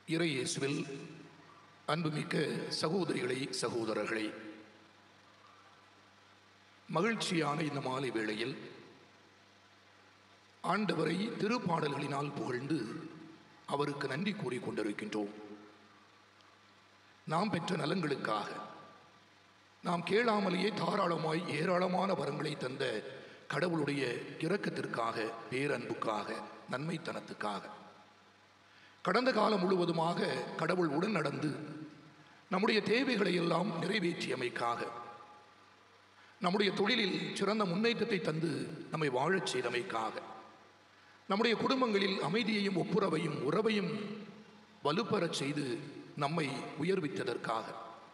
இறை இயேசுவில் அன்புமிக்க சகோதரிகளே சகோதரர்களே மகிழ்ச்சியான இந்த மாலை வேளையில் ஆண்டவரை திருப்பாடல்களினால் புகழ்ந்து அவருக்கு நன்றி கூறிக் கொண்டிருக்கின்றோம் நாம் பெற்ற நலன்களுக்காக நாம் கேளாமலேயே தாராளமாய் ஏராளமான வரங்களை தந்த கடவுளுடைய இரக்கத்திற்காக பேரன்புக்காக நன்மைத்தனத்துக்காக கடந்த காலம் முழுவதுமாக கடவுள் உடன் நடந்து நம்முடைய தேவைகளை எல்லாம் நிறைவேற்றியமைக்காக நம்முடைய தொழிலில் சிறந்த முன்னேற்றத்தை தந்து நம்மை வாழச் செய்தமைக்காக நம்முடைய குடும்பங்களில் அமைதியையும் ஒப்புரவையும் உறவையும் வலுப்பெறச் செய்து நம்மை உயர்வித்ததற்காக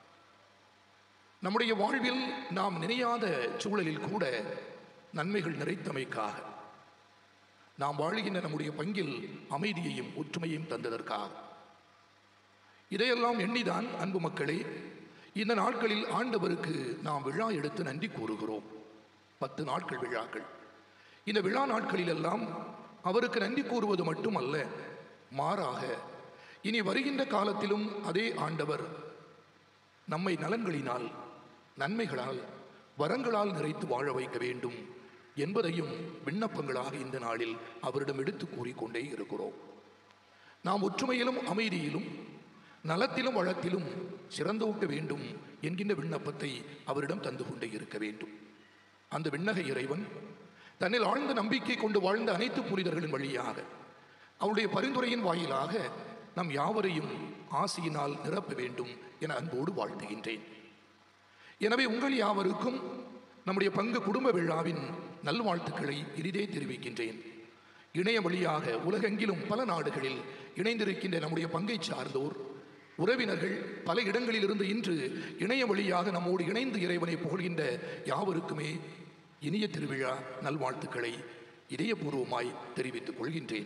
நம்முடைய வாழ்வில் நாம் நினையாத சூழலில் கூட நன்மைகள் நிறைத்தமைக்காக நாம் வாழுகின்ற நம்முடைய பங்கில் அமைதியையும் ஒற்றுமையும் தந்ததற்காக இதையெல்லாம் எண்ணிதான் அன்பு மக்களே இந்த நாட்களில் ஆண்டவருக்கு நாம் விழா எடுத்து நன்றி கூறுகிறோம் பத்து நாட்கள் விழாக்கள் இந்த விழா நாட்களிலெல்லாம் அவருக்கு நன்றி கூறுவது மட்டுமல்ல மாறாக இனி வருகின்ற காலத்திலும் அதே ஆண்டவர் நம்மை நலன்களினால் நன்மைகளால் வரங்களால் நிறைத்து வாழ வைக்க வேண்டும் என்பதையும் விண்ணப்பங்களாக இந்த நாளில் அவரிடம் எடுத்து கூறிக்கொண்டே இருக்கிறோம் நாம் ஒற்றுமையிலும் அமைதியிலும் நலத்திலும் வளத்திலும் சிறந்தோக்க வேண்டும் என்கின்ற விண்ணப்பத்தை அவரிடம் தந்து கொண்டே இருக்க வேண்டும் அந்த விண்ணக இறைவன் தன்னில் ஆழ்ந்த நம்பிக்கை கொண்டு வாழ்ந்த அனைத்து புனிதர்களின் வழியாக அவருடைய பரிந்துரையின் வாயிலாக நம் யாவரையும் ஆசியினால் நிரப்ப வேண்டும் என அன்போடு வாழ்த்துகின்றேன் எனவே உங்கள் யாவருக்கும் நம்முடைய பங்கு குடும்ப விழாவின் நல்வாழ்த்துக்களை இனிதே தெரிவிக்கின்றேன் இணைய வழியாக உலகெங்கிலும் பல நாடுகளில் இணைந்திருக்கின்ற நம்முடைய பங்கை சார்ந்தோர் உறவினர்கள் பல இடங்களிலிருந்து இன்று இணைய வழியாக நம்மோடு இணைந்து இறைவனை புகழ்கின்ற யாவருக்குமே இனிய திருவிழா நல்வாழ்த்துக்களை இதயபூர்வமாய் தெரிவித்துக் கொள்கின்றேன்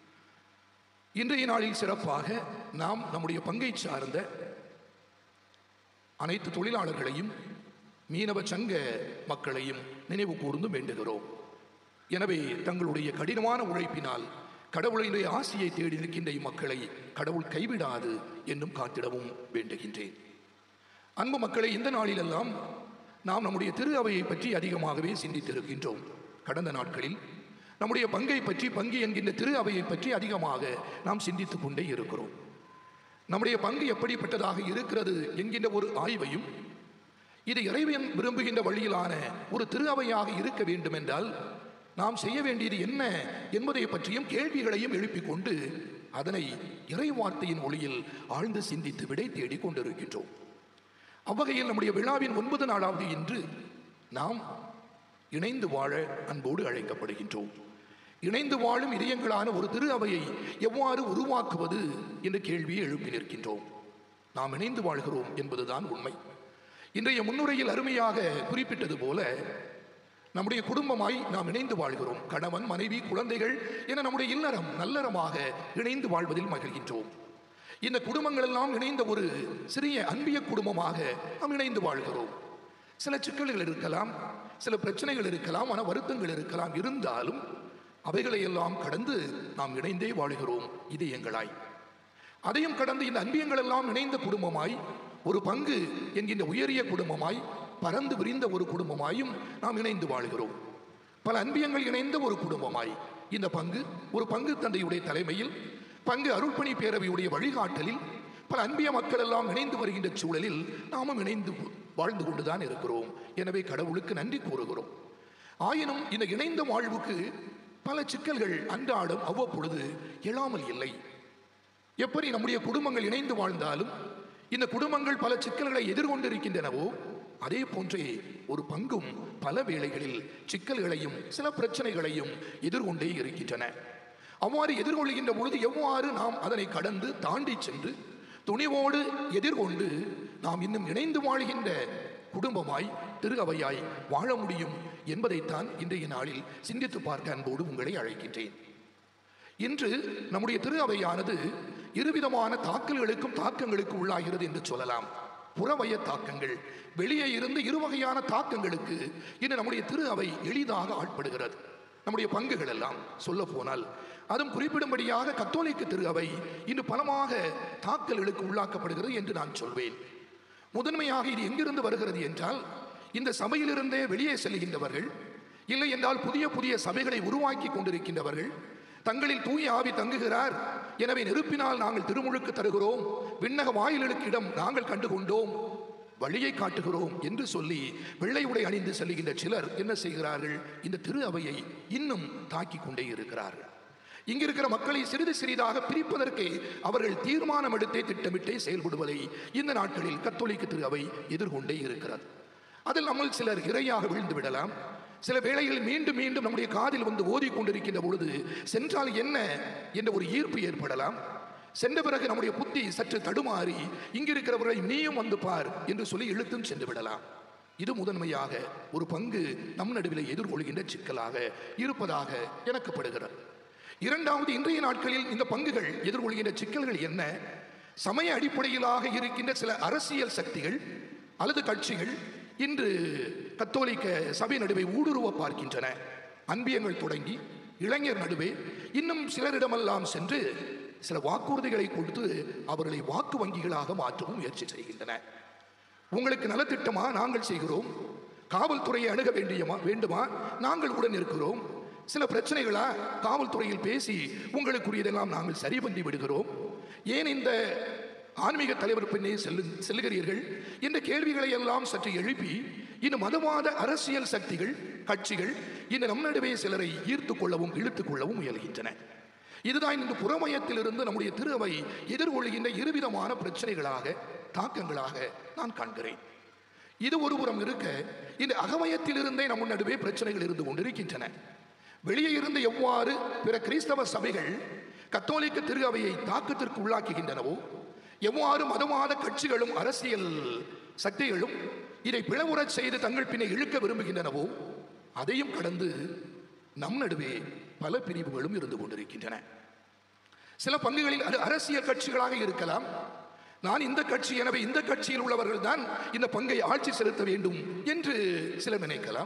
இன்றைய நாளில் சிறப்பாக நாம் நம்முடைய பங்கை சார்ந்த அனைத்து தொழிலாளர்களையும் மீனவ சங்க மக்களையும் நினைவு கூர்ந்து வேண்டுகிறோம் எனவே தங்களுடைய கடினமான உழைப்பினால் கடவுளினுடைய ஆசியை தேடி நிற்கின்ற இம்மக்களை கடவுள் கைவிடாது என்னும் காத்திடவும் வேண்டுகின்றேன் அன்பு மக்களை இந்த நாளிலெல்லாம் நாம் நம்முடைய திரு அவையை பற்றி அதிகமாகவே சிந்தித்திருக்கின்றோம் கடந்த நாட்களில் நம்முடைய பங்கை பற்றி பங்கு என்கின்ற திரு அவையை பற்றி அதிகமாக நாம் சிந்தித்துக் கொண்டே இருக்கிறோம் நம்முடைய பங்கு எப்படிப்பட்டதாக இருக்கிறது என்கின்ற ஒரு ஆய்வையும் இது இறைவன் விரும்புகின்ற வழியிலான ஒரு திரு அவையாக இருக்க வேண்டும் என்றால் நாம் செய்ய வேண்டியது என்ன என்பதை பற்றியும் கேள்விகளையும் எழுப்பிக் கொண்டு அதனை இறை வார்த்தையின் ஒளியில் ஆழ்ந்து சிந்தித்து விடை தேடிக் கொண்டிருக்கின்றோம் அவ்வகையில் நம்முடைய விழாவின் ஒன்பது நாளாவது இன்று நாம் இணைந்து வாழ அன்போடு அழைக்கப்படுகின்றோம் இணைந்து வாழும் இதயங்களான ஒரு திரு அவையை எவ்வாறு உருவாக்குவது என்ற கேள்வியை எழுப்பி நிற்கின்றோம் நாம் இணைந்து வாழ்கிறோம் என்பதுதான் உண்மை இன்றைய முன்னுரையில் அருமையாக குறிப்பிட்டது போல நம்முடைய குடும்பமாய் நாம் இணைந்து வாழ்கிறோம் கணவன் மனைவி குழந்தைகள் என நம்முடைய இல்லறம் நல்லறமாக இணைந்து வாழ்வதில் மகிழ்கின்றோம் இந்த குடும்பங்கள் எல்லாம் இணைந்த ஒரு சிறிய அன்பிய குடும்பமாக நாம் இணைந்து வாழ்கிறோம் சில சிக்கல்கள் இருக்கலாம் சில பிரச்சனைகள் இருக்கலாம் மன வருத்தங்கள் இருக்கலாம் இருந்தாலும் அவைகளை எல்லாம் கடந்து நாம் இணைந்தே வாழுகிறோம் இது எங்களாய் அதையும் கடந்து இந்த அன்பியங்கள் எல்லாம் இணைந்த குடும்பமாய் ஒரு பங்கு என்கின்ற உயரிய குடும்பமாய் பறந்து விரிந்த ஒரு குடும்பமாயும் நாம் இணைந்து வாழ்கிறோம் பல அன்பியங்கள் இணைந்த ஒரு குடும்பமாய் இந்த பங்கு ஒரு பங்கு தந்தையுடைய தலைமையில் பங்கு அருள்பணி பேரவையுடைய வழிகாட்டலில் பல அன்பிய மக்கள் எல்லாம் இணைந்து வருகின்ற சூழலில் நாமும் இணைந்து வாழ்ந்து கொண்டுதான் இருக்கிறோம் எனவே கடவுளுக்கு நன்றி கூறுகிறோம் ஆயினும் இந்த இணைந்த வாழ்வுக்கு பல சிக்கல்கள் அன்றாடம் அவ்வப்பொழுது எழாமல் இல்லை எப்படி நம்முடைய குடும்பங்கள் இணைந்து வாழ்ந்தாலும் இந்த குடும்பங்கள் பல சிக்கல்களை எதிர்கொண்டிருக்கின்றனவோ அதே போன்றே ஒரு பங்கும் பல வேளைகளில் சிக்கல்களையும் சில பிரச்சனைகளையும் எதிர்கொண்டே இருக்கின்றன அவ்வாறு எதிர்கொள்கின்ற பொழுது எவ்வாறு நாம் அதனை கடந்து தாண்டி சென்று துணிவோடு எதிர்கொண்டு நாம் இன்னும் இணைந்து வாழ்கின்ற குடும்பமாய் திரு அவையாய் வாழ முடியும் என்பதைத்தான் இன்றைய நாளில் சிந்தித்து பார்க்க அன்போடு உங்களை அழைக்கின்றேன் இன்று நம்முடைய திரு அவையானது இருவிதமான தாக்கல்களுக்கும் தாக்கங்களுக்கும் உள்ளாகிறது என்று சொல்லலாம் புறவய தாக்கங்கள் வெளியே இருந்து இரு வகையான தாக்கங்களுக்கு இன்று நம்முடைய திரு அவை எளிதாக ஆட்படுகிறது நம்முடைய பங்குகள் எல்லாம் சொல்ல போனால் அதுவும் குறிப்பிடும்படியாக கத்தோலிக்க திரு அவை இன்று பலமாக தாக்கல்களுக்கு உள்ளாக்கப்படுகிறது என்று நான் சொல்வேன் முதன்மையாக இது எங்கிருந்து வருகிறது என்றால் இந்த சபையிலிருந்தே வெளியே செல்கின்றவர்கள் இல்லை என்றால் புதிய புதிய சபைகளை உருவாக்கி கொண்டிருக்கின்றவர்கள் தங்களில் தூய ஆவி தங்குகிறார் எனவே நெருப்பினால் நாங்கள் திருமுழுக்கு தருகிறோம் விண்ணக வாயிலுக்கு இடம் நாங்கள் கண்டுகொண்டோம் வழியை காட்டுகிறோம் என்று சொல்லி வெள்ளை உடை அணிந்து செல்லுகின்ற சிலர் என்ன செய்கிறார்கள் இந்த திரு அவையை இன்னும் தாக்கிக் கொண்டே இருக்கிறார்கள் இங்கிருக்கிற மக்களை சிறிது சிறிதாக பிரிப்பதற்கே அவர்கள் தீர்மானம் எடுத்தே திட்டமிட்டே செயல்படுவதை இந்த நாட்களில் கத்தோலிக்க திரு அவை எதிர்கொண்டே இருக்கிறது அதில் நம்ம சிலர் இரையாக விழுந்து விடலாம் சில வேளைகளில் மீண்டும் மீண்டும் நம்முடைய காதில் வந்து ஓதிக் கொண்டிருக்கின்ற பொழுது சென்றால் என்ன என்ற ஒரு ஈர்ப்பு ஏற்படலாம் சென்ற பிறகு நம்முடைய புத்தி சற்று தடுமாறி இங்கிருக்கிறவர்களை நீயும் வந்து பார் என்று சொல்லி இழுத்தும் சென்று விடலாம் இது முதன்மையாக ஒரு பங்கு நம் நடுவில் எதிர்கொள்கின்ற சிக்கலாக இருப்பதாக எனக்குப்படுகிறது இரண்டாவது இன்றைய நாட்களில் இந்த பங்குகள் எதிர்கொள்கின்ற சிக்கல்கள் என்ன சமய அடிப்படையிலாக இருக்கின்ற சில அரசியல் சக்திகள் அல்லது கட்சிகள் இன்று கத்தோலிக்க சபை நடுவே ஊடுருவ பார்க்கின்றன அன்பியங்கள் தொடங்கி இளைஞர் நடுவே இன்னும் சிலரிடமெல்லாம் சென்று சில வாக்குறுதிகளை கொடுத்து அவர்களை வாக்கு வங்கிகளாக மாற்றவும் முயற்சி செய்கின்றன உங்களுக்கு நலத்திட்டமா நாங்கள் செய்கிறோம் காவல்துறையை அணுக வேண்டியமா வேண்டுமா நாங்கள் உடன் இருக்கிறோம் சில பிரச்சனைகளா காவல்துறையில் பேசி உங்களுக்குரியதெல்லாம் நாங்கள் சரி பண்ணி விடுகிறோம் ஏன் இந்த ஆன்மீக தலைவர் பின்னே செல்லு செல்லுகிறீர்கள் என்ற கேள்விகளை எல்லாம் சற்று எழுப்பி இந்த மதவாத அரசியல் சக்திகள் கட்சிகள் இந்த நம் நடுவே சிலரை ஈர்த்து கொள்ளவும் இழுத்துக் கொள்ளவும் முயல்கின்றன இதுதான் இந்த புறமயத்திலிருந்து நம்முடைய திருவை எதிர்கொள்கின்ற இருவிதமான பிரச்சனைகளாக தாக்கங்களாக நான் காண்கிறேன் இது ஒருபுறம் இருக்க இந்த அகமயத்திலிருந்தே நம் நடுவே பிரச்சனைகள் இருந்து கொண்டிருக்கின்றன வெளியே இருந்து எவ்வாறு பிற கிறிஸ்தவ சபைகள் கத்தோலிக்க திரு அவையை தாக்கத்திற்கு உள்ளாக்குகின்றனவோ எவ்வாறு மதவாத கட்சிகளும் அரசியல் சக்திகளும் இதை பிளவுறச் செய்து தங்கள் பின்னே இழுக்க விரும்புகின்றனவோ அதையும் கடந்து நம் நடுவே பல பிரிவுகளும் இருந்து கொண்டிருக்கின்றன சில பங்குகளில் அது அரசியல் கட்சிகளாக இருக்கலாம் நான் இந்த கட்சி எனவே இந்த கட்சியில் உள்ளவர்கள் தான் இந்த பங்கை ஆட்சி செலுத்த வேண்டும் என்று சிலர் நினைக்கலாம்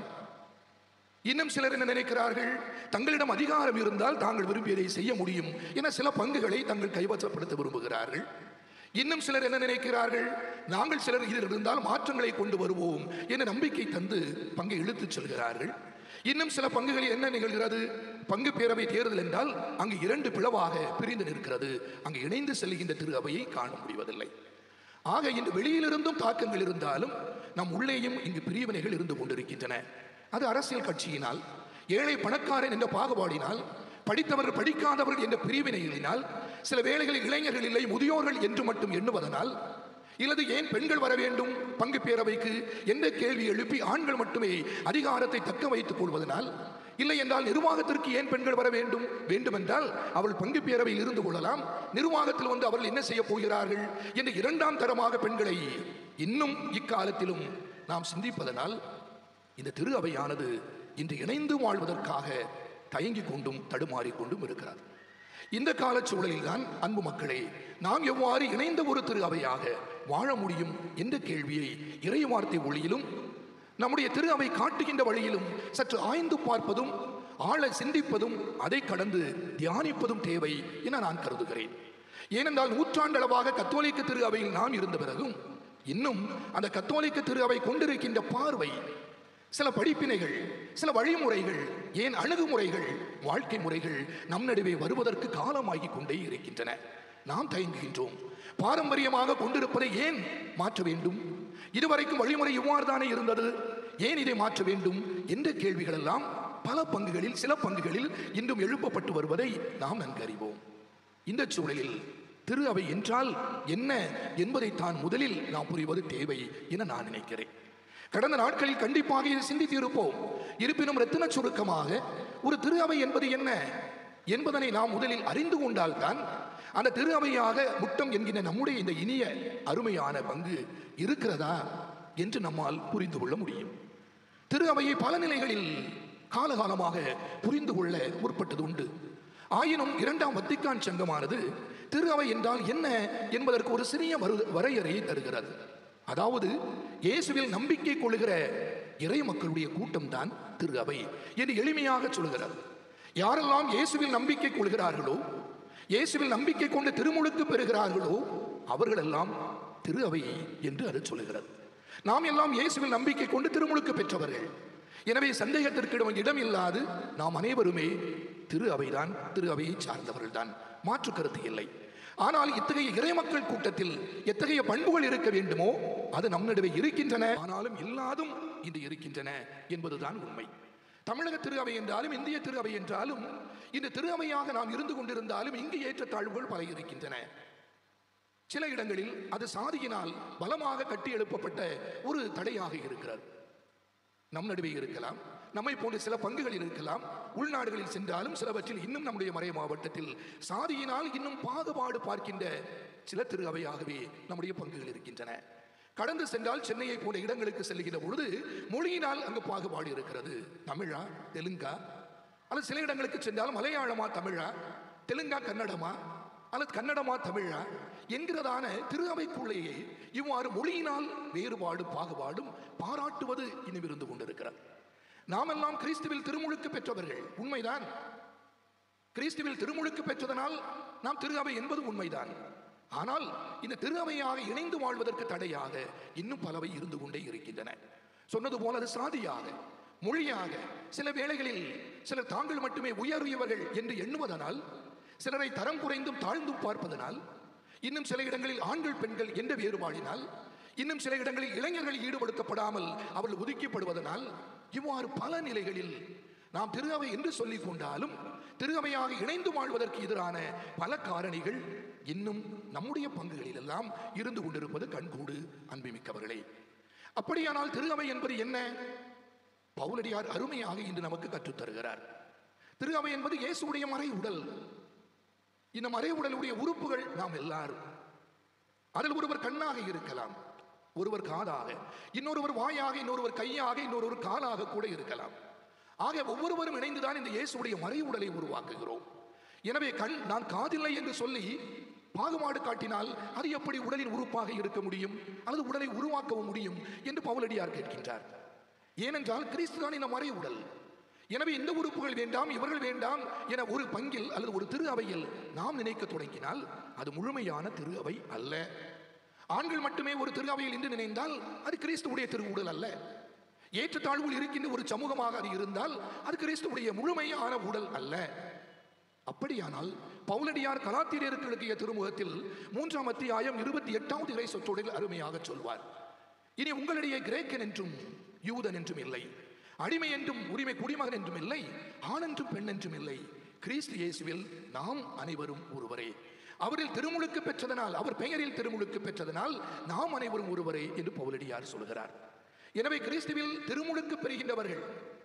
இன்னும் சிலர் என்ன நினைக்கிறார்கள் தங்களிடம் அதிகாரம் இருந்தால் தாங்கள் விரும்பியதை செய்ய முடியும் என சில பங்குகளை தங்கள் கைவசப்படுத்த விரும்புகிறார்கள் இன்னும் சிலர் என்ன நினைக்கிறார்கள் நாங்கள் சிலர் இதில் இருந்தால் மாற்றங்களை கொண்டு வருவோம் என நம்பிக்கை தந்து பங்கை இழுத்துச் செல்கிறார்கள் இன்னும் சில பங்குகளில் என்ன நிகழ்கிறது பங்கு பேரவை தேர்தல் என்றால் அங்கு இரண்டு பிளவாக பிரிந்து நிற்கிறது அங்கு இணைந்து செல்கின்ற திரு அவையை காண முடிவதில்லை ஆக இன்று வெளியிலிருந்தும் தாக்கங்கள் இருந்தாலும் நம் உள்ளேயும் இங்கு பிரிவினைகள் இருந்து கொண்டிருக்கின்றன அது அரசியல் கட்சியினால் ஏழை பணக்காரன் என்ற பாகுபாடினால் படித்தவர்கள் படிக்காதவர்கள் என்ற பிரிவினைகளினால் சில வேளைகளில் இளைஞர்கள் இல்லை முதியோர்கள் என்று மட்டும் எண்ணுவதனால் இல்லது ஏன் பெண்கள் வர வேண்டும் பங்கு பேரவைக்கு என்ற கேள்வி எழுப்பி ஆண்கள் மட்டுமே அதிகாரத்தை தக்க வைத்துக் கொள்வதனால் இல்லை என்றால் நிர்வாகத்திற்கு ஏன் பெண்கள் வர வேண்டும் வேண்டுமென்றால் அவள் பங்கு பேரவையில் இருந்து கொள்ளலாம் நிர்வாகத்தில் வந்து அவர்கள் என்ன செய்ய போகிறார்கள் என்ற இரண்டாம் தரமாக பெண்களை இன்னும் இக்காலத்திலும் நாம் சிந்திப்பதனால் இந்த திரு அவையானது இன்று இணைந்து வாழ்வதற்காக தயங்கிக் கொண்டும் தடுமாறிக் கொண்டும் இருக்கிறார் இந்த காலச் சூழலில் தான் அன்பு மக்களே நாம் எவ்வாறு இணைந்த ஒரு திரு அவையாக வாழ முடியும் என்ற கேள்வியை இறை வார்த்தை ஒளியிலும் நம்முடைய திரு அவை காட்டுகின்ற வழியிலும் சற்று ஆய்ந்து பார்ப்பதும் ஆழ சிந்திப்பதும் அதை கடந்து தியானிப்பதும் தேவை என நான் கருதுகிறேன் ஏனென்றால் நூற்றாண்டளவாக கத்தோலிக்க திரு அவையில் நாம் இருந்த பிறகும் இன்னும் அந்த கத்தோலிக்க திரு அவை கொண்டிருக்கின்ற பார்வை சில படிப்பினைகள் சில வழிமுறைகள் ஏன் அணுகுமுறைகள் வாழ்க்கை முறைகள் நம் நடுவே வருவதற்கு காலமாகிக் கொண்டே இருக்கின்றன நாம் தயங்குகின்றோம் பாரம்பரியமாக கொண்டிருப்பதை ஏன் மாற்ற வேண்டும் இதுவரைக்கும் வழிமுறை இவ்வாறு தானே இருந்தது ஏன் இதை மாற்ற வேண்டும் என்ற கேள்விகள் எல்லாம் பல பங்குகளில் சில பங்குகளில் இன்றும் எழுப்பப்பட்டு வருவதை நாம் நன்கு அறிவோம் இந்த சூழலில் திரு அவை என்றால் என்ன என்பதை தான் முதலில் நாம் புரிவது தேவை என நான் நினைக்கிறேன் கடந்த நாட்களில் கண்டிப்பாக இதை சிந்தித்து இருப்போம் இருப்பினும் ரத்தின சுருக்கமாக ஒரு திரு அவை என்பது என்ன என்பதனை நாம் முதலில் அறிந்து கொண்டால்தான் அந்த திரு அவையாக முட்டம் என்கிற நம்முடைய இந்த இனிய அருமையான பங்கு இருக்கிறதா என்று நம்மால் புரிந்து கொள்ள முடியும் திரு அவையை பல நிலைகளில் காலகாலமாக புரிந்து கொள்ள முற்பட்டது உண்டு ஆயினும் இரண்டாம் வத்திக்கான் சங்கமானது திரு அவை என்றால் என்ன என்பதற்கு ஒரு சிறிய வரு- வரையறையை தருகிறது அதாவது இயேசுவில் நம்பிக்கை கொள்கிற இறை மக்களுடைய கூட்டம்தான் திரு அவை என்று எளிமையாக சொல்கிறார் யாரெல்லாம் இயேசுவில் நம்பிக்கை கொள்கிறார்களோ இயேசுவில் நம்பிக்கை கொண்டு திருமுழுக்கு பெறுகிறார்களோ அவர்களெல்லாம் திரு அவை என்று அது சொல்லுகிறது நாம் எல்லாம் இயேசுவில் நம்பிக்கை கொண்டு திருமுழுக்கு பெற்றவர்கள் எனவே சந்தேகத்திற்கு இடம் இல்லாது நாம் அனைவருமே திரு அவைதான் திரு அவையை சார்ந்தவர்கள்தான் மாற்று கருத்து இல்லை ஆனால் இத்தகைய இறைமக்கள் கூட்டத்தில் எத்தகைய பண்புகள் இருக்க வேண்டுமோ அது நம் நடுவே இருக்கின்றன ஆனாலும் இல்லாதும் இன்று இருக்கின்றன என்பதுதான் உண்மை தமிழக திரு அவை என்றாலும் இந்திய திரு அவை என்றாலும் இந்த திரு அவையாக நாம் இருந்து கொண்டிருந்தாலும் இங்கு ஏற்றத்தாழ்வுகள் பல இருக்கின்றன சில இடங்களில் அது சாதியினால் பலமாக கட்டி எழுப்பப்பட்ட ஒரு தடையாக இருக்கிறது நம் நடுவே இருக்கலாம் நம்மை போன்ற சில பங்குகள் இருக்கலாம் உள்நாடுகளில் சென்றாலும் சிலவற்றில் இன்னும் நம்முடைய மறை மாவட்டத்தில் சாதியினால் இன்னும் பாகுபாடு பார்க்கின்ற சில திரு அவையாகவே நம்முடைய பங்குகள் இருக்கின்றன கடந்து சென்றால் சென்னையை போன்ற இடங்களுக்கு செல்கிற பொழுது மொழியினால் அங்கு பாகுபாடு இருக்கிறது தமிழா தெலுங்கா அல்லது சில இடங்களுக்கு சென்றால் மலையாளமா தமிழா தெலுங்கா கன்னடமா அல்லது கன்னடமா தமிழா என்கிறதான திரு அவைக்குள்ளேயே இவ்வாறு மொழியினால் வேறுபாடு பாகுபாடும் பாராட்டுவது இன்னும் இருந்து கொண்டிருக்கிறது நாமெல்லாம் கிறிஸ்துவில் திருமுழுக்கு பெற்றவர்கள் உண்மைதான் கிறிஸ்துவில் திருமுழுக்கு பெற்றதனால் நாம் திரு அவை என்பது உண்மைதான் ஆனால் இந்த திரு அவையாக இணைந்து வாழ்வதற்கு தடையாக இன்னும் பலவை இருந்து கொண்டே இருக்கின்றன சொன்னது போல அது சாதியாக மொழியாக சில வேளைகளில் சிலர் தாங்கள் மட்டுமே உயர்வியவர்கள் என்று எண்ணுவதனால் சிலரை தரம் குறைந்தும் தாழ்ந்தும் பார்ப்பதனால் இன்னும் சில இடங்களில் ஆண்கள் பெண்கள் என்ற வேறுபாடினால் இன்னும் சில இடங்களில் இளைஞர்கள் ஈடுபடுத்தப்படாமல் அவர்கள் ஒதுக்கப்படுவதனால் இவ்வாறு பல நிலைகளில் நாம் திரு அவை என்று சொல்லிக் கொண்டாலும் திரு அவையாக இணைந்து வாழ்வதற்கு எதிரான பல காரணிகள் இன்னும் நம்முடைய பங்குகளில் எல்லாம் இருந்து கொண்டிருப்பது கண்கூடு அன்புமிக்கவர்களே அப்படியானால் திரு அவை என்பது என்ன பவுலடியார் அருமையாக இன்று நமக்கு கற்றுத் தருகிறார் திரு அவை என்பது இயேசுடைய மறை உடல் இந்த மறை உடலுடைய உறுப்புகள் நாம் எல்லாரும் அதில் ஒருவர் கண்ணாக இருக்கலாம் ஒருவர் காதாக இன்னொருவர் வாயாக இன்னொருவர் கையாக இன்னொருவர் காலாக கூட இருக்கலாம் ஆக ஒவ்வொருவரும் இணைந்துதான் இந்த இயேசுடைய மறை உடலை உருவாக்குகிறோம் எனவே கண் நான் காதில்லை என்று சொல்லி பாகுபாடு காட்டினால் அது எப்படி உடலின் உறுப்பாக இருக்க முடியும் அல்லது உடலை உருவாக்கவும் முடியும் என்று பவுலடியார் கேட்கின்றார் ஏனென்றால் கிறிஸ்து தான் இந்த மறை உடல் எனவே இந்த உறுப்புகள் வேண்டாம் இவர்கள் வேண்டாம் என ஒரு பங்கில் அல்லது ஒரு திரு அவையில் நாம் நினைக்க தொடங்கினால் அது முழுமையான திரு அவை அல்ல ஆண்கள் மட்டுமே ஒரு திரு அவையில் என்று நினைந்தால் அது கிறிஸ்துவுடைய திரு உடல் அல்ல ஏற்றத்தாழ்வுகள் இருக்கின்ற ஒரு சமூகமாக அது இருந்தால் அது கிறிஸ்துவுடைய முழுமையான உடல் அல்ல அப்படியானால் பவுலடியார் கலாத்திரியருக்கு எழுதிய திருமுகத்தில் மூன்றாம் அத்தியாயம் இருபத்தி எட்டாவது இறை சொற்றொடரில் அருமையாக சொல்வார் இனி உங்களிடையே கிரேக்கன் என்றும் யூதன் என்றும் இல்லை அடிமை என்றும் உரிமை குடிமகன் என்றும் இல்லை ஆண் என்றும் பெண் என்றும் இல்லை கிறிஸ்து இயேசுவில் நாம் அனைவரும் ஒருவரே அவரில் திருமுழுக்கு பெற்றதனால் அவர் பெயரில் திருமுழுக்கு பெற்றதனால் நாம் அனைவரும் ஒருவரே என்று பவுலடியார் சொல்கிறார் எனவே கிறிஸ்துவில் திருமுழுக்கு பெறுகின்றவர்கள்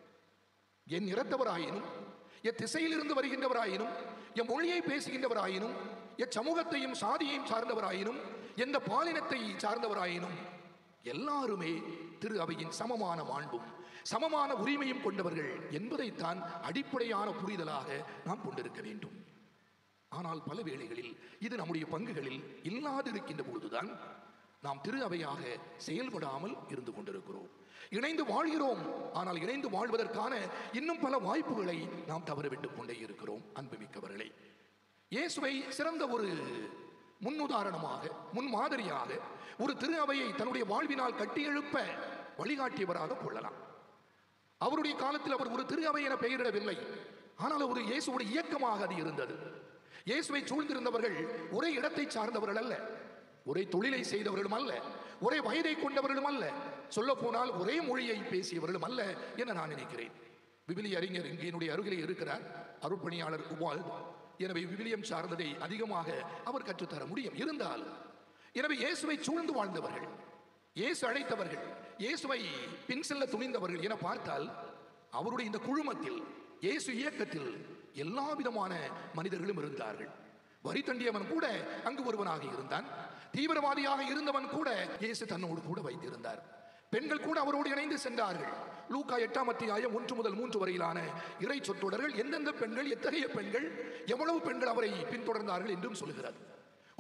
என் இறத்தவராயினும் என் திசையிலிருந்து வருகின்றவராயினும் என் மொழியை பேசுகின்றவராயினும் என் சமூகத்தையும் சாதியையும் சார்ந்தவராயினும் எந்த பாலினத்தை சார்ந்தவராயினும் எல்லாருமே திரு அவையின் சமமான மாண்பும் சமமான உரிமையும் கொண்டவர்கள் என்பதைத்தான் அடிப்படையான புரிதலாக நாம் கொண்டிருக்க வேண்டும் ஆனால் பல வேளைகளில் இது நம்முடைய பங்குகளில் இல்லாதிருக்கின்ற பொழுதுதான் நாம் திரு அவையாக செயல்படாமல் இருந்து கொண்டிருக்கிறோம் இணைந்து வாழ்கிறோம் ஆனால் இணைந்து வாழ்வதற்கான இன்னும் பல வாய்ப்புகளை நாம் தவறவிட்டுக் கொண்டே இருக்கிறோம் அன்புமிக்கவர்களே இயேசுவை சிறந்த ஒரு முன்னுதாரணமாக முன்மாதிரியாக ஒரு திரு அவையை தன்னுடைய வாழ்வினால் கட்டியெழுப்ப வழிகாட்டியவராக கொள்ளலாம் அவருடைய காலத்தில் அவர் ஒரு திரு அவை என பெயரிடவில்லை ஆனால் ஒரு இயேசுடைய இயக்கமாக அது இருந்தது இயேசுவை சூழ்ந்திருந்தவர்கள் ஒரே இடத்தை சார்ந்தவர்கள் அல்ல ஒரே தொழிலை செய்தவர்களும் அல்ல ஒரே வயதை கொண்டவர்களும் அல்ல சொல்ல போனால் ஒரே மொழியை பேசியவர்களும் அல்ல என நான் நினைக்கிறேன் விபிலி அறிஞர் இங்கே என்னுடைய அருகிலே இருக்கிறார் அருட்பணியாளர் உபால் எனவே விவிலியம் சார்ந்ததை அதிகமாக அவர் கற்றுத்தர முடியும் இருந்தாலும் எனவே இயேசுவை சூழ்ந்து வாழ்ந்தவர்கள் இயேசு அழைத்தவர்கள் இயேசுவை பின் செல்ல துணிந்தவர்கள் என பார்த்தால் அவருடைய இந்த குழுமத்தில் இயேசு இயக்கத்தில் எல்லா விதமான மனிதர்களும் இருந்தார்கள் வரி தண்டியவன் கூட அங்கு ஒருவனாக இருந்தான் தீவிரவாதியாக இருந்தவன் கூட இயேசு தன்னோடு கூட வைத்திருந்தார் பெண்கள் கூட அவரோடு இணைந்து சென்றார்கள் லூக்கா எட்டாம் அத்தியாயம் ஒன்று முதல் மூன்று வரையிலான இறை சொற்றொடர்கள் எந்தெந்த பெண்கள் எத்தகைய பெண்கள் எவ்வளவு பெண்கள் அவரை பின்தொடர்ந்தார்கள் என்றும் சொல்கிறது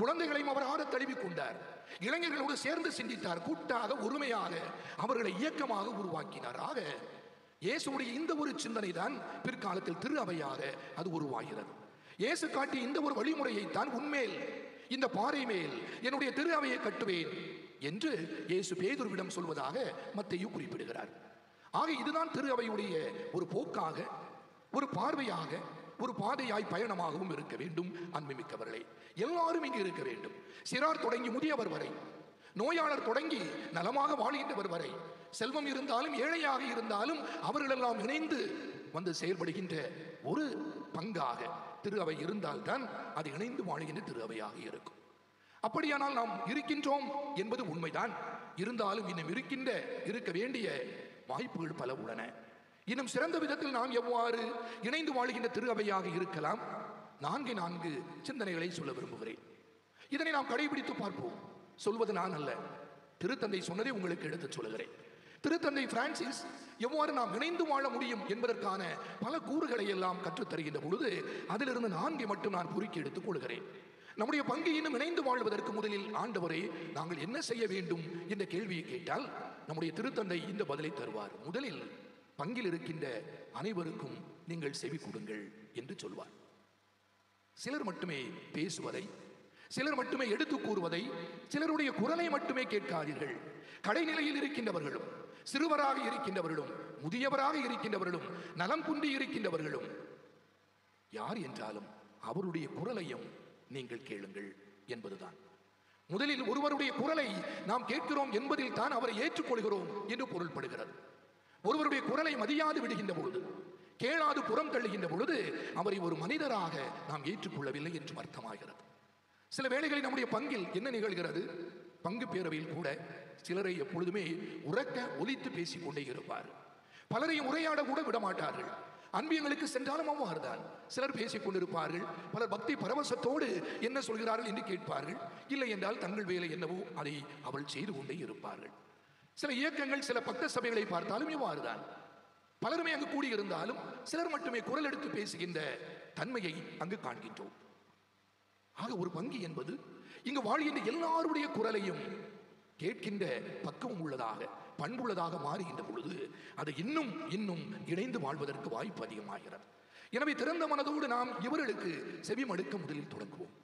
குழந்தைகளையும் அவர் ஆற தழுவிக் கொண்டார் இளைஞர்களோடு சேர்ந்து சிந்தித்தார் கூட்டாக ஒருமையாக அவர்களை இயக்கமாக உருவாக்கினார் ஆக இயேசுடைய இந்த ஒரு சிந்தனை தான் பிற்காலத்தில் திரு அவையாக அது உருவாகிறது இயேசு காட்டிய இந்த ஒரு வழிமுறையை தான் உண்மேல் இந்த பாறை மேல் என்னுடைய திரு அவையை கட்டுவேன் என்று இயேசு பேதுருவிடம் சொல்வதாக மத்தேயு குறிப்பிடுகிறார் ஆக இதுதான் திரு அவையுடைய ஒரு போக்காக ஒரு பார்வையாக ஒரு பாதையாய் பயணமாகவும் இருக்க வேண்டும் அன்புமிக்கவர்களே எல்லாரும் இங்கு இருக்க வேண்டும் சிறார் தொடங்கி முதியவர் வரை நோயாளர் தொடங்கி நலமாக வாழ்கின்றவர் வரை செல்வம் இருந்தாலும் ஏழையாக இருந்தாலும் அவர்களெல்லாம் இணைந்து வந்து செயல்படுகின்ற ஒரு பங்காக திரு அவை இருந்தால்தான் அது இணைந்து வாழ்கின்ற திரு அவையாக இருக்கும் அப்படியானால் நாம் இருக்கின்றோம் என்பது உண்மைதான் இருந்தாலும் இன்னும் இருக்கின்ற இருக்க வேண்டிய வாய்ப்புகள் பல உள்ளன இன்னும் சிறந்த விதத்தில் நாம் எவ்வாறு இணைந்து வாழ்கின்ற திரு அவையாக இருக்கலாம் நான்கு நான்கு சிந்தனைகளை சொல்ல விரும்புகிறேன் இதனை நாம் கடைபிடித்து பார்ப்போம் சொல்வது நான் அல்ல திருத்தந்தை சொன்னதை உங்களுக்கு எடுத்துச் சொல்லுகிறேன் திருத்தந்தை பிரான்சிஸ் எவ்வாறு நாம் இணைந்து வாழ முடியும் என்பதற்கான பல கூறுகளை எல்லாம் கற்றுத் தருகின்ற பொழுது அதிலிருந்து நான்கை மட்டும் நான் குறுக்கி எடுத்துக் கொள்கிறேன் நம்முடைய பங்கு இன்னும் இணைந்து வாழ்வதற்கு முதலில் ஆண்டவரே நாங்கள் என்ன செய்ய வேண்டும் என்ற கேள்வியை கேட்டால் நம்முடைய திருத்தந்தை இந்த பதிலை தருவார் முதலில் பங்கில் இருக்கின்ற அனைவருக்கும் நீங்கள் செவி கொடுங்கள் என்று சொல்வார் சிலர் மட்டுமே பேசுவதை சிலர் மட்டுமே எடுத்து கூறுவதை சிலருடைய குரலை மட்டுமே கேட்காதீர்கள் கடைநிலையில் இருக்கின்றவர்களும் சிறுவராக இருக்கின்றவர்களும் முதியவராக இருக்கின்றவர்களும் நலம் குன்றி இருக்கின்றவர்களும் யார் என்றாலும் அவருடைய குரலையும் நீங்கள் கேளுங்கள் என்பதுதான் முதலில் ஒருவருடைய குரலை நாம் கேட்கிறோம் என்பதில் தான் அவரை ஏற்றுக்கொள்கிறோம் என்று பொருள்படுகிறது ஒருவருடைய குரலை மதியாது விடுகின்ற பொழுது கேளாது புறம் தள்ளுகின்ற பொழுது அவரை ஒரு மனிதராக நாம் ஏற்றுக்கொள்ளவில்லை என்று அர்த்தமாகிறது சில வேளைகளில் நம்முடைய பங்கில் என்ன நிகழ்கிறது பங்கு பேரவையில் கூட சிலரை எப்பொழுதுமே உறக்க ஒலித்து பேசிக் கொண்டே இருப்பார் பலரையும் உரையாட கூட விட மாட்டார்கள் அன்பியங்களுக்கு சென்றாலும் அவ்வாறுதான் சிலர் பேசிக் கொண்டிருப்பார்கள் பலர் பக்தி பரவசத்தோடு என்ன சொல்கிறார்கள் என்று கேட்பார்கள் இல்லை என்றால் தங்கள் வேலை என்னவோ அதை அவள் செய்து கொண்டே இருப்பார்கள் சில இயக்கங்கள் சில பக்த சபைகளை பார்த்தாலும் இவ்வாறுதான் பலருமே அங்கு கூடியிருந்தாலும் சிலர் மட்டுமே குரல் எடுத்து பேசுகின்ற தன்மையை அங்கு காண்கின்றோம் ஆக ஒரு பங்கு என்பது இங்கு வாழ்கின்ற எல்லாருடைய குரலையும் கேட்கின்ற பக்குவம் உள்ளதாக பண்புள்ளதாக மாறுகின்ற பொழுது அது இன்னும் இன்னும் இணைந்து வாழ்வதற்கு வாய்ப்பு அதிகமாகிறது எனவே திறந்த மனதோடு நாம் இவர்களுக்கு செவிமடுக்க முதலில் தொடங்குவோம்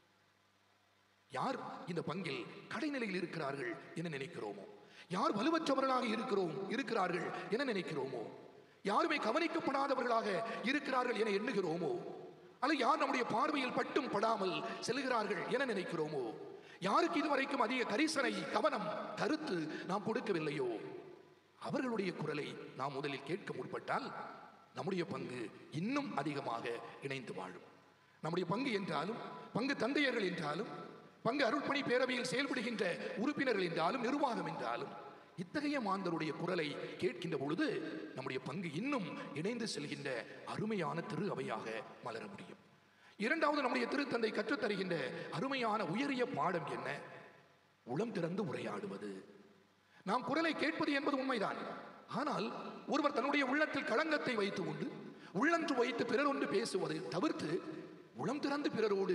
யார் இந்த பங்கில் கடைநிலையில் இருக்கிறார்கள் என நினைக்கிறோமோ யார் வலுவற்றவர்களாக இருக்கிறோம் இருக்கிறார்கள் என நினைக்கிறோமோ யாருமே கவனிக்கப்படாதவர்களாக இருக்கிறார்கள் என எண்ணுகிறோமோ அல்லது யார் நம்முடைய பார்வையில் பட்டும் படாமல் செல்கிறார்கள் என நினைக்கிறோமோ யாருக்கு இதுவரைக்கும் அதிக கரிசனை கவனம் கருத்து நாம் கொடுக்கவில்லையோ அவர்களுடைய குரலை நாம் முதலில் கேட்க முற்பட்டால் நம்முடைய பங்கு இன்னும் அதிகமாக இணைந்து வாழும் நம்முடைய பங்கு என்றாலும் பங்கு தந்தையர்கள் என்றாலும் பங்கு அருள்பணி பேரவையில் செயல்படுகின்ற உறுப்பினர்கள் என்றாலும் நிர்வாகம் என்றாலும் இத்தகைய மாந்தருடைய குரலை கேட்கின்ற பொழுது நம்முடைய பங்கு இன்னும் இணைந்து செல்கின்ற அருமையான திரு அவையாக மலர முடியும் இரண்டாவது நம்முடைய திருத்தந்தை கற்றுத்தருகின்ற அருமையான உயரிய பாடம் என்ன உளம் திறந்து உரையாடுவது நாம் குரலை கேட்பது என்பது உண்மைதான் ஆனால் ஒருவர் தன்னுடைய உள்ளத்தில் களங்கத்தை வைத்துக் கொண்டு உள்ளன்று வைத்து பிறர் ஒன்று பேசுவதை தவிர்த்து உளம் திறந்து பிறரோடு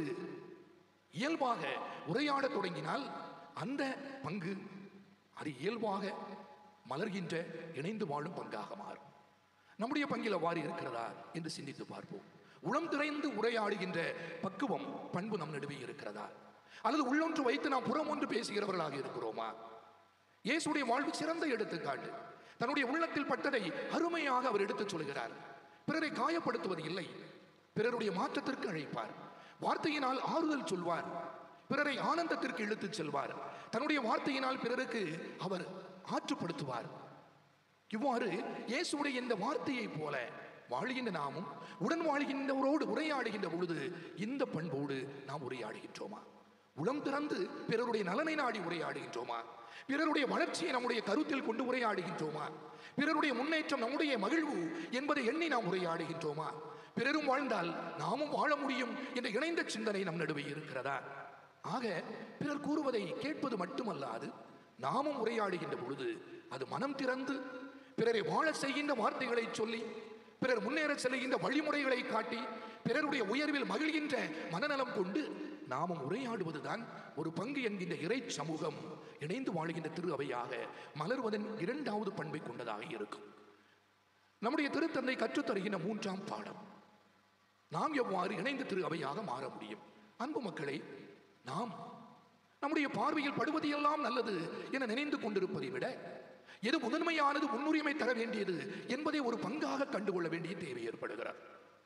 இயல்பாக உரையாடத் தொடங்கினால் அந்த பங்கு அது இயல்பாக மலர்கின்ற இணைந்து வாழும் பங்காக மாறும் நம்முடைய பங்கில் அவ்வாறு இருக்கிறதா என்று சிந்தித்து பார்ப்போம் உளம் திரைந்து உரையாடுகின்ற பக்குவம் பண்பு நம் நடுவே இருக்கிறதா அல்லது உள்ளொன்று வைத்து நாம் புறம் ஒன்று பேசுகிறவர்களாக இருக்கிறோமா இயேசுடைய வாழ்வு சிறந்த எடுத்துக்காட்டு தன்னுடைய உள்ளத்தில் பட்டதை அருமையாக அவர் எடுத்துச் சொல்கிறார் பிறரை காயப்படுத்துவது இல்லை பிறருடைய மாற்றத்திற்கு அழைப்பார் வார்த்தையினால் ஆறுதல் சொல்வார் பிறரை ஆனந்தத்திற்கு இழுத்துச் செல்வார் தன்னுடைய வார்த்தையினால் பிறருக்கு அவர் ஆற்றுப்படுத்துவார் இவ்வாறு இயேசுடைய இந்த வார்த்தையைப் போல வாழ்கின்ற நாமும் உடன் வாழ்கின்றவரோடு உரையாடுகின்ற பொழுது இந்த பண்போடு நாம் உரையாடுகின்றோமா உளம் திறந்து பிறருடைய நலனை நாடி உரையாடுகின்றோமா பிறருடைய வளர்ச்சியை நம்முடைய கருத்தில் கொண்டு உரையாடுகின்றோமா பிறருடைய முன்னேற்றம் நம்முடைய மகிழ்வு என்பதை எண்ணி நாம் உரையாடுகின்றோமா பிறரும் வாழ்ந்தால் நாமும் வாழ முடியும் என்ற இணைந்த சிந்தனை நம் நடுவே இருக்கிறதா ஆக பிறர் கூறுவதை கேட்பது மட்டுமல்லாது நாமும் உரையாடுகின்ற பொழுது அது மனம் திறந்து பிறரை வாழ செய்கின்ற வார்த்தைகளை சொல்லி பிறர் முன்னேற செல்கின்ற வழிமுறைகளை காட்டி பிறருடைய உயர்வில் மகிழ்கின்ற மனநலம் கொண்டு நாமும் உரையாடுவதுதான் ஒரு பங்கு என்கின்ற இறை சமூகம் இணைந்து வாழ்கின்ற திரு அவையாக மலர்வதன் இரண்டாவது பண்பை கொண்டதாக இருக்கும் நம்முடைய திருத்தந்தை கற்றுத்தருகின்ற மூன்றாம் பாடம் நாம் எவ்வாறு இணைந்த திரு அவையாக மாற முடியும் அன்பு மக்களே நாம் நம்முடைய பார்வையில் படுவது எல்லாம் நல்லது என நினைந்து கொண்டிருப்பதை விட எது முதன்மையானது முன்னுரிமை தர வேண்டியது என்பதை ஒரு பங்காக கண்டுகொள்ள வேண்டிய தேவை ஏற்படுகிறார்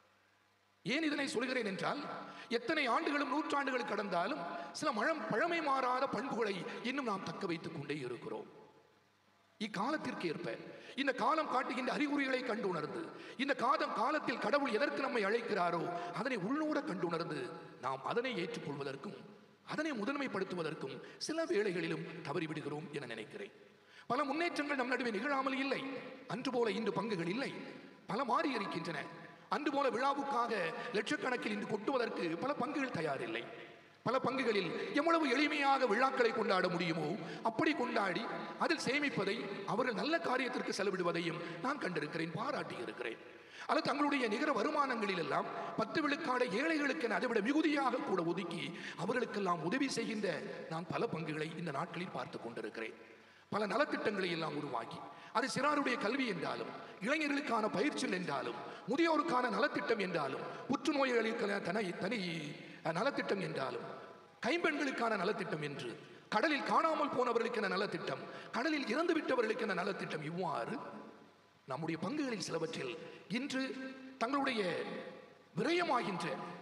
ஏன் இதனை சொல்கிறேன் என்றால் எத்தனை ஆண்டுகளும் நூற்றாண்டுகள் கடந்தாலும் சில மழம் பழமை மாறாத பண்புகளை இன்னும் நாம் தக்க வைத்துக் கொண்டே இருக்கிறோம் இக்காலத்திற்கு ஏற்ப இந்த காலம் காட்டுகின்ற அறிகுறிகளை கண்டு உணர்ந்து இந்த காதம் காலத்தில் கடவுள் எதற்கு நம்மை அழைக்கிறாரோ அதனை உள்ளூர கண்டு உணர்ந்து நாம் அதனை ஏற்றுக்கொள்வதற்கும் அதனை முதன்மைப்படுத்துவதற்கும் சில வேளைகளிலும் தவறிவிடுகிறோம் என நினைக்கிறேன் பல முன்னேற்றங்கள் நம் நடுவே நிகழாமல் இல்லை அன்று போல இன்று பங்குகள் இல்லை பல மாறி இருக்கின்றன அன்று போல விழாவுக்காக லட்சக்கணக்கில் இன்று கொட்டுவதற்கு பல பங்குகள் தயாரில்லை பல பங்குகளில் எவ்வளவு எளிமையாக விழாக்களை கொண்டாட முடியுமோ அப்படி கொண்டாடி அதில் சேமிப்பதை அவர்கள் நல்ல காரியத்திற்கு செலவிடுவதையும் நான் கண்டிருக்கிறேன் பாராட்டி இருக்கிறேன் அல்லது தங்களுடைய நிகர வருமானங்களில் எல்லாம் பத்து விழுக்காட ஏழைகளுக்கு அதைவிட மிகுதியாக கூட ஒதுக்கி அவர்களுக்கெல்லாம் உதவி செய்கின்ற நான் பல பங்குகளை இந்த நாட்களில் பார்த்து கொண்டிருக்கிறேன் பல நலத்திட்டங்களை எல்லாம் உருவாக்கி அது சிறாருடைய கல்வி என்றாலும் இளைஞர்களுக்கான பயிற்சிகள் என்றாலும் முதியோருக்கான நலத்திட்டம் என்றாலும் புற்றுநோய்களுக்கான தனி தனி அஹ், நலத்திட்டம் என்றாலும் கைம்பெண்களுக்கான நலத்திட்டம் என்று கடலில் காணாமல் போனவர்களுக்கென நலத்திட்டம் கடலில் இறந்து விட்டவர்களுக்கென நலத்திட்டம் இவ்வாறு நம்முடைய பங்குகளில் சிலவற்றில் இன்று தங்களுடைய விரயமாகின்ற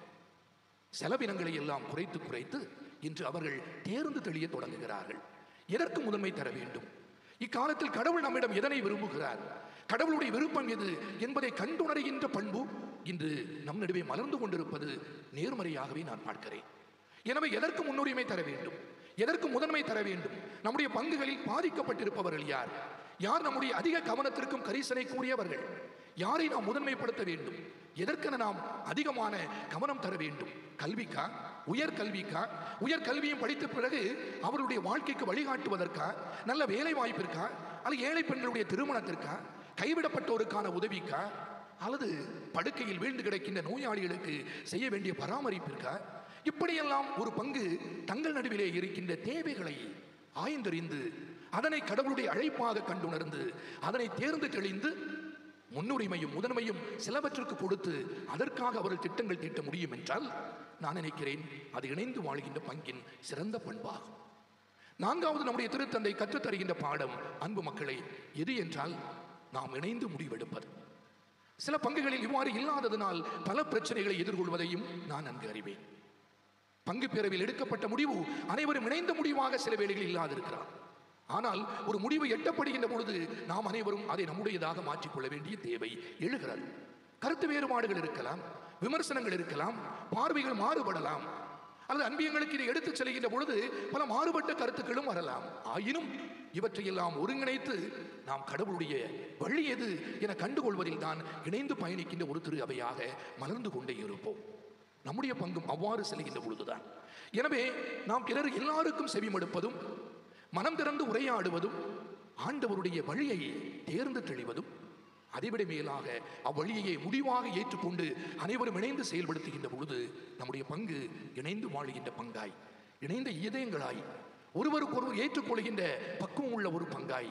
செலவினங்களை எல்லாம் குறைத்து குறைத்து இன்று அவர்கள் தேர்ந்து தெளிய தொடங்குகிறார்கள் எதற்கு முதன்மை தர வேண்டும் இக்காலத்தில் கடவுள் நம்மிடம் எதனை விரும்புகிறார் கடவுளுடைய விருப்பம் எது என்பதை கண்டுணர்கின்ற பண்பு இன்று நம் நடுவே மலர்ந்து கொண்டிருப்பது நேர்மறையாகவே நான் பார்க்கிறேன் எனவே எதற்கு முன்னுரிமை தர வேண்டும் எதற்கு முதன்மை தர வேண்டும் நம்முடைய பங்குகளில் பாதிக்கப்பட்டிருப்பவர்கள் யார் யார் நம்முடைய அதிக கவனத்திற்கும் கரிசனை கூறியவர்கள் யாரை நாம் முதன்மைப்படுத்த வேண்டும் எதற்கென நாம் அதிகமான கவனம் தர வேண்டும் கல்விக்கா உயர் கல்விக்கா உயர் கல்வியும் படித்த பிறகு அவருடைய வாழ்க்கைக்கு வழிகாட்டுவதற்கா நல்ல வேலை வாய்ப்பிற்கா அல்லது ஏழை பெண்களுடைய திருமணத்திற்கா கைவிடப்பட்டோருக்கான உதவிக்கா அல்லது படுக்கையில் வீழ்ந்து கிடக்கின்ற நோயாளிகளுக்கு செய்ய வேண்டிய பராமரிப்பிற்கா இப்படியெல்லாம் ஒரு பங்கு தங்கள் நடுவிலே இருக்கின்ற தேவைகளை ஆய்ந்தறிந்து அதனை கடவுளுடைய அழைப்பாக கண்டுணர்ந்து அதனை தேர்ந்து தெளிந்து முன்னுரிமையும் முதன்மையும் சிலவற்றுக்கு கொடுத்து அதற்காக அவர்கள் திட்டங்கள் தீட்ட முடியும் என்றால் நான் நினைக்கிறேன் அது இணைந்து வாழ்கின்ற பங்கின் சிறந்த பண்பாகும் நான்காவது நம்முடைய திருத்தந்தை கற்றுத் தருகின்ற பாடம் அன்பு மக்களை எது என்றால் நாம் இணைந்து முடிவெடுப்பது சில பங்குகளில் இவ்வாறு இல்லாததனால் பல பிரச்சனைகளை எதிர்கொள்வதையும் நான் நன்கு அறிவேன் பங்கு பேரவையில் எடுக்கப்பட்ட முடிவு அனைவரும் இணைந்த முடிவாக சில வேளைகளில் இல்லாதிருக்கிறார் ஆனால் ஒரு முடிவு எட்டப்படுகின்ற பொழுது நாம் அனைவரும் அதை நம்முடையதாக மாற்றிக்கொள்ள வேண்டிய தேவை எழுகிறது கருத்து வேறுபாடுகள் இருக்கலாம் விமர்சனங்கள் இருக்கலாம் பார்வைகள் மாறுபடலாம் அல்லது அன்பியங்களுக்கு இதை எடுத்துச் செல்கின்ற பொழுது பல மாறுபட்ட கருத்துக்களும் வரலாம் ஆயினும் இவற்றையெல்லாம் ஒருங்கிணைத்து நாம் கடவுளுடைய வழி எது என கண்டுகொள்வதில் தான் இணைந்து பயணிக்கின்ற ஒரு திரு அவையாக மலர்ந்து கொண்டே இருப்போம் நம்முடைய பங்கும் அவ்வாறு செல்கின்ற பொழுதுதான் எனவே நாம் பிறர் எல்லாருக்கும் செவிமடுப்பதும் மனம் திறந்து உரையாடுவதும் ஆண்டவருடைய வழியை தேர்ந்து தெளிவதும் அதைவிட மேலாக அவ்வழியையே முடிவாக ஏற்றுக்கொண்டு அனைவரும் இணைந்து செயல்படுத்துகின்ற பொழுது நம்முடைய பங்கு இணைந்து வாழுகின்ற பங்காய் இணைந்த இதயங்களாய் ஒருவருக்கொருவர் ஏற்றுக்கொள்கின்ற பக்குவம் உள்ள ஒரு பங்காய்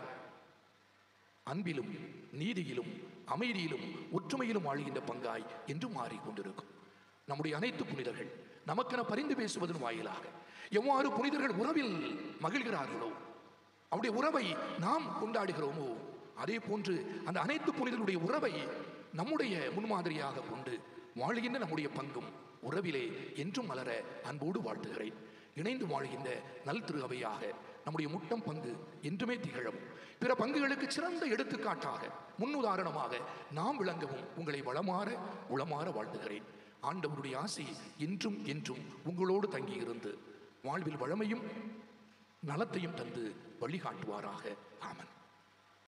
அன்பிலும் நீதியிலும் அமைதியிலும் ஒற்றுமையிலும் வாழுகின்ற பங்காய் என்று மாறிக்கொண்டிருக்கும் நம்முடைய அனைத்து புனிதர்கள் நமக்கென பரிந்து பேசுவதன் வாயிலாக எவ்வாறு புனிதர்கள் உறவில் மகிழ்கிறார்களோ அவருடைய உறவை நாம் கொண்டாடுகிறோமோ அதே போன்று அந்த அனைத்து புனிதர்களுடைய உறவை நம்முடைய முன்மாதிரியாக கொண்டு வாழ்கின்ற நம்முடைய பங்கும் உறவிலே என்றும் மலர அன்போடு வாழ்த்துகிறேன் இணைந்து வாழ்கின்ற நல் திரு அவையாக நம்முடைய முட்டம் பங்கு என்றுமே திகழும் பிற பங்குகளுக்கு சிறந்த எடுத்துக்காட்டாக முன்னுதாரணமாக நாம் விளங்கவும் உங்களை வளமாற உளமாற வாழ்த்துகிறேன் ஆண்டவருடைய ஆசி என்றும் என்றும் உங்களோடு தங்கியிருந்து வாழ்வில் வளமையும் நலத்தையும் தந்து வழிகாட்டுவாராக ஆமன்